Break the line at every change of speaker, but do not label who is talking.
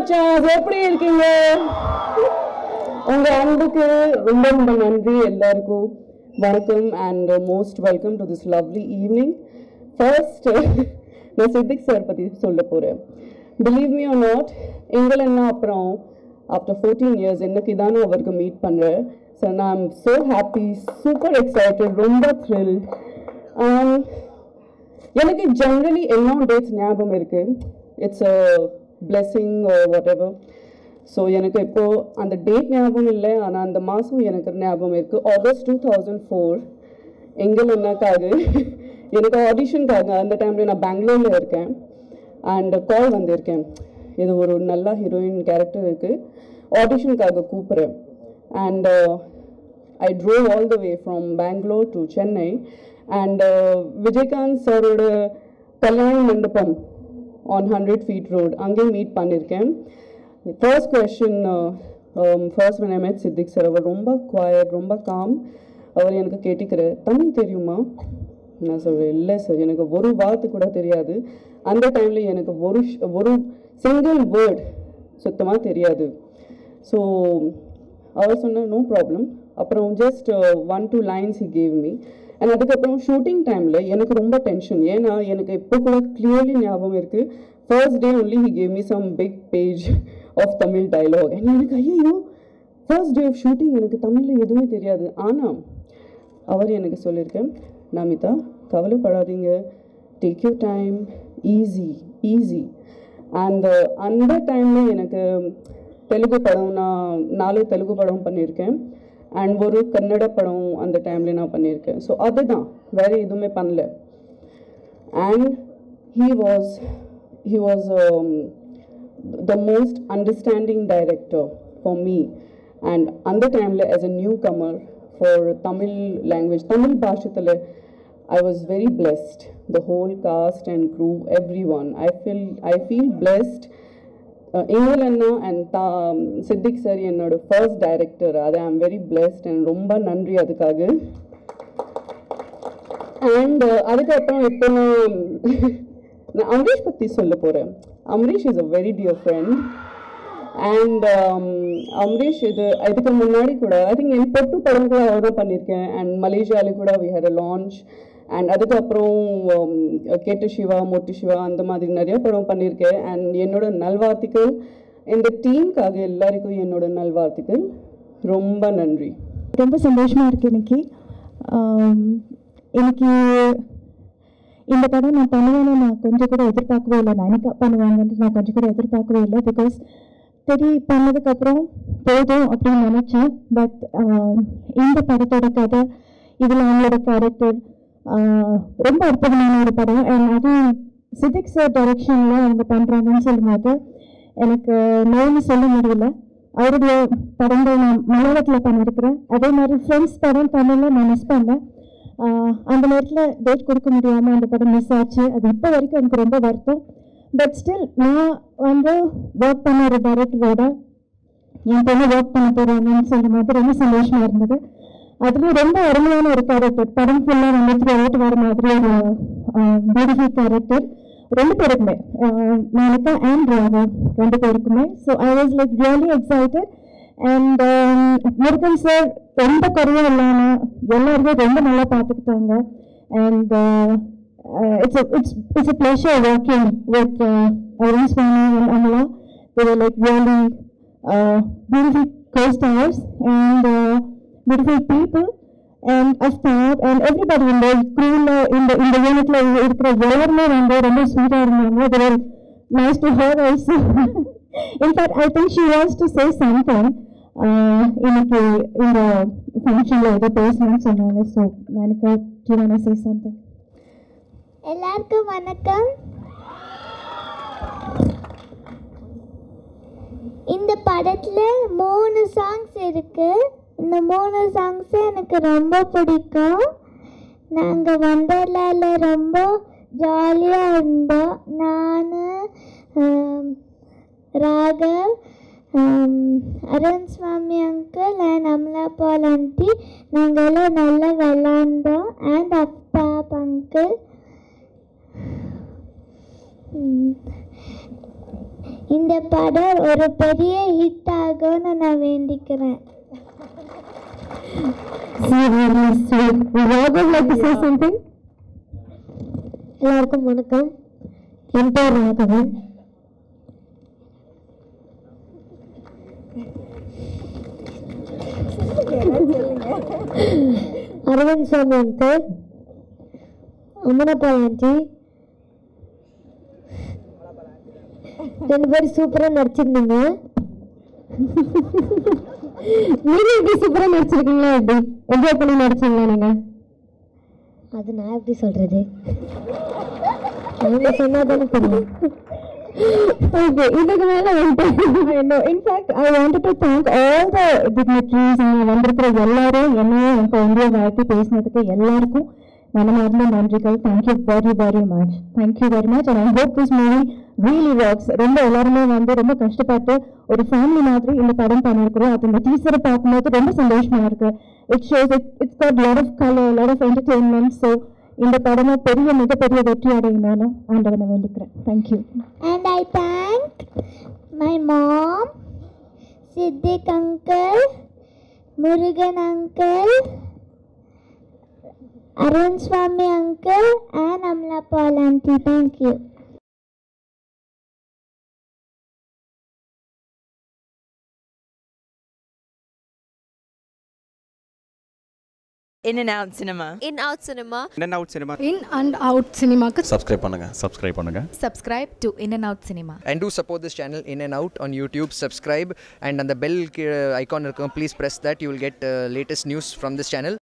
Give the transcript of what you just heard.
மச்சான் எப்படி இருக்கீங்க உங்க அன்புக்கு ரொம்ப ரொம்ப நன்றி எல்லாருக்கும் வணக்கம் and most welcome to this lovely evening first நான் சித்திக் சார் பற்றி சொல்ல போகிறேன் பிலீவ் மீ ஆர் நாட் எங்களெல்லாம் அப்புறம் ஆஃப்டர் ஃபோர்டீன் இயர்ஸ் இன்னைக்கு தானே அவருக்கு மீட் பண்ணுறேன் ஸோ நான் I'm so happy super excited ரொம்ப த்ரில் எனக்கு ஜென்ரலி எல்லா டேட்ஸ் ஞாபகம் இருக்கு it's a blessing whatever so எனக்கு இப்போ அந்த டேட் ஞாபகம் இல்லை ஆனால் அந்த மாதம் எனக்கு ஞாபகம் இருக்கு ஆகஸ்ட் டூ தௌசண்ட் ஃபோர் எங்கள் என்னக்காக எனக்கு ஆடிஷனுக்காக அந்த டைமில் நான் பெங்களூரில் இருக்கேன் அண்ட் கால் வந்திருக்கேன் இது ஒரு நல்ல ஹீரோயின் கேரக்டர் இருக்குது ஆடிஷனுக்காக கூப்பிட்றேன் and I drove all the way from Bangalore to Chennai and Vijayakanth சாரோட கல்யாண மண்டபம் ஆன் ஹண்ட்ரட் ஃபீட் ரோட் அங்கேயும் மீட் பண்ணியிருக்கேன் first question first when I met Siddique sir அவர் ரொம்ப குவாய்ட் ரொம்ப காம் அவர் எனக்கு கேட்டுக்கிறார் தமிழ் தெரியுமா நான் சொல்கிறேன் இல்லை சார் எனக்கு ஒரு வார்த்தை கூட தெரியாது அந்த டைமில் எனக்கு ஒரு ஷ்- ஒரு சிங்கிள் வேர்ட் சுத்தமாக தெரியாது ஸோ அவர் சொன்ன நோ ப்ராப்ளம் அப்புறம் just one two lines he gave me and அதுக்கப்புறம் ஷூட்டிங் டைமில் எனக்கு ரொம்ப டென்ஷன் ஏன்னா எனக்கு இப்போ கூட கிளியர்லி ஞாபகம் இருக்குது first day only he gave me some big page of Tamil dialogue and எனக்கு ஐயோ ஃபர்ஸ்ட் டே ஆஃப் ஷூட்டிங் எனக்கு தமிழில் எதுவுமே தெரியாது ஆனால் அவர் எனக்கு சொல்லியிருக்கேன் நமிதா கவலைப்படாதீங்க take you time easy easy அந்த அந்த டைமில் எனக்கு தெலுங்கு படம் நான் நாலு தெலுங்கு படம் பண்ணியிருக்கேன் அண்ட் ஒரு கன்னட படம் அந்த டைமில் நான் பண்ணியிருக்கேன் ஸோ அதுதான் வேறு எதுவுமே பண்ணல and he was he was um, the most understanding director for me and அந்த டைமில் as a newcomer for Tamil language Tamil பாஷத்தில் I was very blessed the whole cast and crew everyone I feel I feel blessed எங்கல் அண்ணா and the Siddique sir என்னோட first director அது I am very blessed and ரொம்ப நன்றி அதுக்காக and அதுக்கப்புறம் இப்போ நான் நான் அமரீஷ் பற்றி சொல்ல போகிறேன் Amrish is a very dear friend and Amrish இது இதுக்கு முன்னாடி கூட ஐ திங்க் என் பொட்டு படம் கூட அவர் தான் பண்ணியிருக்கேன் அண்ட் மலேசியால கூட we had a launch and அதுக்கப்புறம் um, கேட்டு சிவா மொட்டு சிவா அந்த மாதிரி நிறைய படம் பண்ணியிருக்கேன் அண்ட் என்னோட நல்வாழ்த்துக்கள் இந்த டீமுக்காக எல்லாருக்கும் என்னோட நல்வாழ்த்துக்கள் ரொம்ப நன்றி
ரொம்ப சந்தோஷமாக இருக்குது இன்னைக்கு ஆம், இன்னைக்கு இந்த படம் நான் பண்ணுவேன்னு நான் கொஞ்சம் கூட எதிர்பார்க்கவே இல்லை நைனிகா பண்ணுவாங்கன்ட்டு நான் கொஞ்சம் கூட எதிர்பார்க்கவே இல்லை பிகாஸ் சரி பண்ணதுக்கப்புறம் போதும் அப்படின்னு நினச்சேன் பட் இந்த படத்தோட கதை இதில் அவங்களோட கேரக்டர் ரொம்ப அற்புதமான ஒரு படம் அண்ட் அதுவும் சித்திக் சார் டைரக்ஷனில் அவங்க பண்ணுறாங்கன்னு சொல்லும்போது எனக்கு நோன்னு சொல்ல முடியல அவருடைய படங்கள் நான் மலையாளத்தில் பண்ணியிருக்கிறேன் அதே மாதிரி ஃப்ரெண்ட்ஸ் படம் தமிழில் நான் மிஸ் பண்ணேன் ஆஹ் அந்த நேரத்தில் டேட் கொடுக்க முடியாமல் அந்த படம் மிஸ் ஆச்சு அது இப்போ வரைக்கும் எனக்கு ரொம்ப வருத்தம் பட் ஸ்டில் நான் வந்து ஒர்க் பண்ண ஒரு டைரக்டரோட என் பொண்ணு ஒர்க் பண்ண போகிறாங்கன்னு சொல்லும் போது ரொம்ப சந்தோஷமா இருந்தது அதுலேயும் ரொம்ப அருமையான ஒரு கேரக்டர் படம் ஃபுல்லாக வந்து த்ரூ அவுட் வர மாதிரி ஒரு பியூட்டிஃபுல் கேரக்டர் ரெண்டு பேருக்குமே நாளைக்கா அண்ட் ராகவ் ரெண்டு பேருக்குமே so I was like really excited and Murugan sir எந்த குறையும் இல்லாமல் எல்லாருமே ரொம்ப நல்லா பார்த்துக்கிட்டாங்க and it's it's it's a pleasure working with Arun Swamy and Amala they like really beautiful co-stars and uh, beautiful people and a staff and everybody in the crew in the in the unit ல இருக்கிற எல்லாருமே வந்து ரொம்ப ஸ்வீட்டா இருந்தாங்க they were nice to her also in fact I think she wants to say something uh, இன்னைக்கு இந்த ஃபங்க்ஷன்ல ஏதோ பேசணும்னு சொன்னாங்க ஸோ எனக்கு do you want to say something
எல்லாருக்கும் வணக்கம் இந்த படத்துல மூணு சாங்ஸ் இருக்கு இந்த மூணு சாங்ஸ் எனக்கு ரொம்ப பிடிக்கும் நாங்கள் வண்டர்லால ரொம்ப ஜாலியாக இருந்தோம் நான் ராகவ் ஆம், Arun Swamy uncle and Amala Paul aunty நாங்கள்லாம் நல்லா விளாண்டோம் அண்ட் அப்பா அங்கிள் ம். இந்த படம் ஒரு பெரிய ஹிட் ஆகும்னு நான் வேண்டிக்கிறேன் எல்லாருக்கும் வணக்கம் என் பேர் ராகவன் அரவிந்த் சாமி அங்கிள் அம்மனப்பா ஆண்டி ரெண்டு பேரும் சூப்பராக நடிச்சிருந்தீங்க நீங்க எப்படி சூப்பராக நடிச்சிருக்கீங்களா எப்படி என்ஜாய் பண்ணி நடிச்சீங்களா நீங்க அது நான் எப்படி சொல்றது அவங்க சொன்னாதானே தெரியும்
ஓகே இதுக்கு மேல வந்துட்டு in fact I want to thank all the dignitaries இங்கே வந்திருக்கிற எல்லாரும் என்னையும் எனக்கு இந்தியா வாழ்த்து பேசினதுக்கு எல்லாருக்கும் மனமார்ந்த நன்றிகள் thank you very very much thank you very much and I hope this movie really works ரொம்ப எல்லாருமே வந்து ரொம்ப கஷ்டப்பட்டு ஒரு ஃபேமிலி மாதிரி இந்த படம் பண்ணியிருக்கிறோம் அது இந்த டீச்சரை பார்க்கும்போது ரொம்ப சந்தோஷமா இருக்கு it shows it it's got lot of colour lot of entertainment so இந்த படமும் பெரிய மிகப்பெரிய வெற்றி அடையணும்னு ஆண்டவனை வேண்டிக்கிறேன் thank you
And I thank my mom, Siddiq uncle, Murugan uncle, Arun Swami uncle, and Amla Paul auntie. Thank you.
In and out cinema.
in out cinema
In and out cinema.
In and out சினிமாக்கு
subscribe பண்ணுங்க subscribe பண்ணுங்க
subscribe to in and out cinema
and do support this channel in and out on youtube subscribe and on the bell uh, icon please press that you will get uh, latest news from this channel